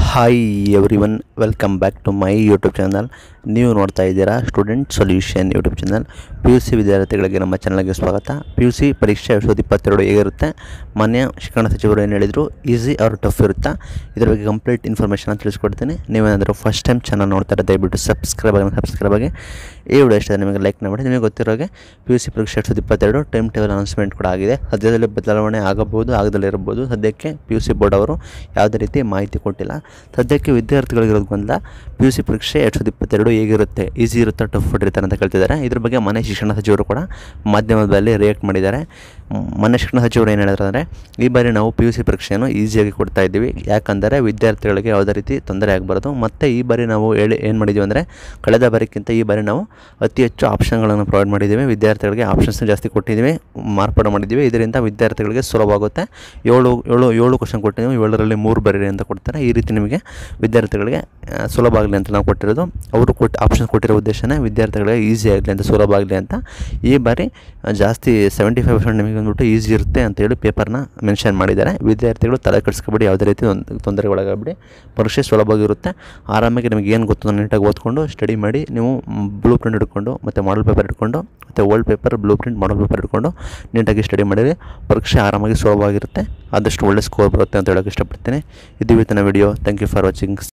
hi everyone welcome back to my YouTube channel ನೀವು ನೋಡ್ತಾ ಇದ್ದೀರಾ student solution YouTube channel P U C ವಿದ್ಯಾರ್ಥಿಗಳಿಗೆ ನಮ್ಮ ಚಾನಲ್ಗೆ ಸ್ವಾಗತ ಪಿ ಯು ಸಿ ಪರೀಕ್ಷೆ ಎರಡು ಸಾವಿರದ ಇಪ್ಪತ್ತೆರಡು ಹೇಗಿರುತ್ತೆ ಮಾನ್ಯ ಶಿಕ್ಷಣ ಸಚಿವರು ಏನು ಹೇಳಿದರು ಈಸಿ ಆರ್ ಟಫ್ ಇರುತ್ತಾ ಇದ್ರ ಬಗ್ಗೆ ಕಂಪ್ಲೀಟ್ ಇನ್ಫಾರ್ಮೇಷನ್ ತಿಳಿಸ್ಕೊಡ್ತೀನಿ ನೀವೇನಾದರೂ ಫಸ್ಟ್ ಟೈಮ್ ಚಾನಲ್ ನೋಡ್ತಾರೆ ದಯವಿಟ್ಟು ಸಬ್ಸ್ಕ್ರೈಬ್ ಆಗಿ ಸಬ್ಸ್ಕ್ರೈಬ್ ಆಗಿ ಈ ವಿಡಿಯೋ ಇಷ್ಟ ನಿಮಗೆ ಲೈಕ್ ಮಾಡಿ ನಿಮಗೆ ಗೊತ್ತಿರೋಗೆ ಪಿ ಯು ಸಿ ಪರೀಕ್ಷೆ ಎರಡು ಸಾವಿರದ ಇಪ್ಪತ್ತೆರಡು ಟೈಮ್ ಟೇಬಲ್ ಅನೌನ್ಸ್ಮೆಂಟ್ ಕೂಡ ಆಗಿದೆ ಸದ್ಯದಲ್ಲಿ ಬದಲಾವಣೆ ಆಗಬಹುದು ಆಗದಲ್ಲೇ ಇರಬಹುದು ಸದ್ಯಕ್ಕೆ ಪಿ ಯು ಸಿ ಬೋರ್ಡ್ ಅವರು ಯಾವುದೇ ರೀತಿ ಮಾಹಿತಿ ಕೊಟ್ಟಿಲ್ಲ ಸದ್ಯಕ್ಕೆ ವಿದ್ಯಾರ್ಥಿಗಳಿಗಿರೋದು ಗೊಂದಲ ಪಿ ಯು ಸಿ ಪರೀಕ್ಷೆ ಎರಡು ಸಾವಿರದ ಇಪ್ಪತ್ತೆರಡು ಹೇಗಿರುತ್ತೆ ಈಸಿ ಇರುತ್ತಾ ಟಫ್ ಇರುತ್ತೆ ಅಂತ ಕೇಳ್ತಿದ್ದಾರೆ ಇದ್ರ ಬಗ್ಗೆ ಮನೆ ಶಿಕ್ಷಣ ಸಚಿವರು ಕೂಡ ಮಾಧ್ಯಮದಲ್ಲಿ ರಿಯಾಕ್ಟ್ ಮಾಡಿದ್ದಾರೆ ಮ್, ಮನೆ ಶಿಕ್ಷಣ ಸಚಿವರು ಏನು ಹೇಳಿದ್ರು ಅಂದರೆ ಈ ಬಾರಿ ನಾವು ಪಿ ಯು ಸಿ ಪರೀಕ್ಷೆಯನ್ನು ಈಸಿಯಾಗಿ ಕೊಡ್ತಾ ಇದ್ದೀವಿ ಯಾಕಂದರೆ ವಿದ್ಯಾರ್ಥಿಗಳಿಗೆ ಯಾವುದೇ ರೀತಿ ತೊಂದರೆ ಆಗಬಾರ್ದು ಮತ್ತು ಈ ಬಾರಿ ನಾವು ಹೇಳಿ ಏನು ಮಾಡಿದ್ದೀವಿ ಅಂದರೆ ಕಳೆದ ಬಾರಿಗಿಂತ ಈ ಬಾರಿ ನಾವು ಅತಿ ಹೆಚ್ಚು ಆಪ್ಷನ್ಗಳನ್ನು ಪ್ರೊವೈಡ್ ಮಾಡಿದ್ದೀವಿ ವಿದ್ಯಾರ್ಥಿಗಳಿಗೆ ಆಪ್ಷನ್ಸ್ನ ಜಾಸ್ತಿ ಕೊಟ್ಟಿದ್ದೀವಿ ಮಾರ್ಪಾಡು ಮಾಡಿದ್ದೀವಿ ಇದರಿಂದ ವಿದ್ಯಾರ್ಥಿಗಳಿಗೆ ಸುಲಭವಾಗುತ್ತೆ ಏಳು ಏಳು ಏಳು ಕ್ವಶನ್ ಕೊಟ್ಟಿದ್ದೀವಿ ಏಳರಲ್ಲಿ ಮೂರು ಬರೀರಿ ಅಂತ ಕೊಡ್ತಾರೆ ಈ ರೀತಿ ನಿಮಗೆ ವಿದ್ಯಾರ್ಥಿಗಳಿಗೆ ಆ, ಸುಲಭ ಆಗಲಿ ಅಂತ ನಾವು ಕೊಟ್ಟಿರೋದು ಅವರು ಕೊಟ್ಟು ಆಪ್ಷನ್ ಕೊಟ್ಟಿರೋ ಉದ್ದೇಶನೇ ವಿದ್ಯಾರ್ಥಿಗಳಿಗೆ ಈಸಿ ಆಗಲಿ ಅಂತ ಸುಲಭ ಆಗಲಿ ಅಂತ ಈ ಬಾರಿ ಆ, ಜಾಸ್ತಿ ಸೆವೆಂಟಿ ಫೈವ್ ಪರ್ಸೆಂಟ್ ನಿಮಗೆ ಅಂದ್ಬಿಟ್ಟು ಈಸಿ ಇರುತ್ತೆ ಅಂತೇಳಿ ಪೇಪರ್ನ ಮೆನ್ಷನ್ ಮಾಡಿದ್ದಾರೆ ವಿದ್ಯಾರ್ಥಿಗಳು ತಲೆ ಕೆಡಿಸ್ಕೊಬೇಡಿ ಯಾವುದೇ ರೀತಿ ಒಂದು ತೊಂದರೆಗೆ ಒಳಗಾಗಬೇಡಿ ಪರೀಕ್ಷೆ ಸುಲಭವಾಗಿರುತ್ತೆ ಆರಾಮಾಗಿ ನಿಮಗೆ ಏನು ಗೊತ್ತು ನೀಟಾಗಿ ಓದ್ಕೊಂಡು ಸ್ಟಡಿ ಮಾಡಿ ನೀವು ಬ್ಲೂ ಪ್ರಿಂಟ್ ಹಿಡ್ಕೊಂಡು ಮತ್ತು ಮಾಡಲ್ ಪೇಪರ್ ಹಿಡ್ಕೊಂಡು ಮತ್ತು old paper blueprint model paper ಹಿಡ್ಕೊಂಡು ನೀಟಾಗಿ ಸ್ಟಡಿ ಮಾಡಿದರೆ ಪರೀಕ್ಷೆ ಆರಾಮಾಗಿ ಸುಲಭವಾಗಿರುತ್ತೆ ಆದಷ್ಟು ಒಳ್ಳೆ ಸ್ಕೋರ್ ಬರುತ್ತೆ ಅಂತ ಹೇಳೋಕ್ಕೆ ಇಷ್ಟಪಡ್ತೀನಿ ಇದು ಇವತ್ತಿನ video thank you for watching